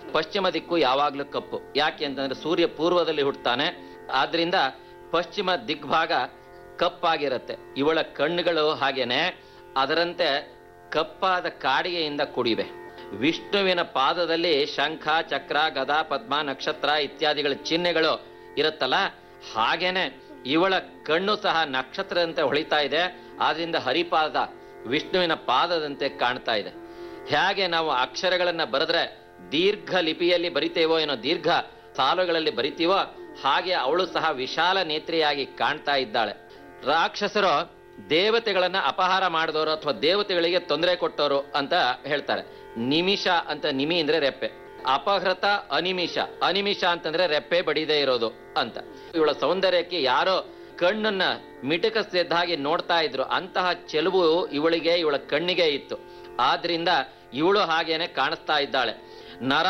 ಪಶ್ಚಿಮ ದಿಕ್ಕು ಯಾವಾಗ್ಲೂ ಕಪ್ಪು ಯಾಕೆ ಅಂತಂದ್ರೆ ಸೂರ್ಯ ಪೂರ್ವದಲ್ಲಿ ಹುಟ್ಟುತ್ತಾನೆ ಆದ್ರಿಂದ ಪಶ್ಚಿಮ ದಿಗ್ಭಾಗ ಕಪ್ಪಾಗಿರುತ್ತೆ ಇವಳ ಕಣ್ಣುಗಳು ಹಾಗೇನೆ ಅದರಂತೆ ಕಪ್ಪಾದ ಕಾಡಿಗೆಯಿಂದ ಕೂಡಿವೆ ವಿಷ್ಣುವಿನ ಪಾದದಲ್ಲಿ ಶಂಖ ಚಕ್ರ ಗದಾ ಪದ್ಮ ನಕ್ಷತ್ರ ಇತ್ಯಾದಿಗಳ ಚಿಹ್ನೆಗಳು ಇರುತ್ತಲ್ಲ ಹಾಗೇನೆ ಇವಳ ಕಣ್ಣು ಸಹ ನಕ್ಷತ್ರದಂತೆ ಹೊಳಿತಾ ಇದೆ ಆದ್ರಿಂದ ಹರಿಪಾದ ವಿಷ್ಣುವಿನ ಪಾದದಂತೆ ಕಾಣ್ತಾ ಇದೆ ಹೇಗೆ ನಾವು ಅಕ್ಷರಗಳನ್ನ ಬರೆದ್ರೆ ದೀರ್ಘ ಲಿಪಿಯಲ್ಲಿ ಬರಿತೇವೋ ಏನೋ ದೀರ್ಘ ಸಾಲುಗಳಲ್ಲಿ ಬರಿತೀವೋ ಹಾಗೆ ಅವಳು ಸಹ ವಿಶಾಲ ನೇತ್ರಿಯಾಗಿ ಕಾಣ್ತಾ ಇದ್ದಾಳೆ ರಾಕ್ಷಸರು ದೇವತೆಗಳನ್ನ ಅಪಹಾರ ಮಾಡಿದವರು ಅಥವಾ ದೇವತೆಗಳಿಗೆ ತೊಂದರೆ ಕೊಟ್ಟವರು ಅಂತ ಹೇಳ್ತಾರೆ ನಿಮಿಷ ಅಂತ ನಿಮಿ ಅಂದ್ರೆ ರೆಪ್ಪೆ ಅಪಹೃತ ಅನಿಮಿಷ ಅನಿಮಿಷ ಅಂತಂದ್ರೆ ರೆಪ್ಪೆ ಬಡಿದೇ ಇರೋದು ಅಂತ ಇವಳ ಸೌಂದರ್ಯಕ್ಕೆ ಯಾರೋ ಕಣ್ಣನ್ನ ಮಿಟುಕಿಸಿದ ಹಾಗೆ ನೋಡ್ತಾ ಇದ್ರು ಅಂತಹ ಚೆಲುವು ಇವಳಿಗೆ ಇವಳ ಕಣ್ಣಿಗೆ ಇತ್ತು ಆದ್ರಿಂದ ಇವಳು ಹಾಗೇನೆ ಕಾಣಿಸ್ತಾ ಇದ್ದಾಳೆ ನರ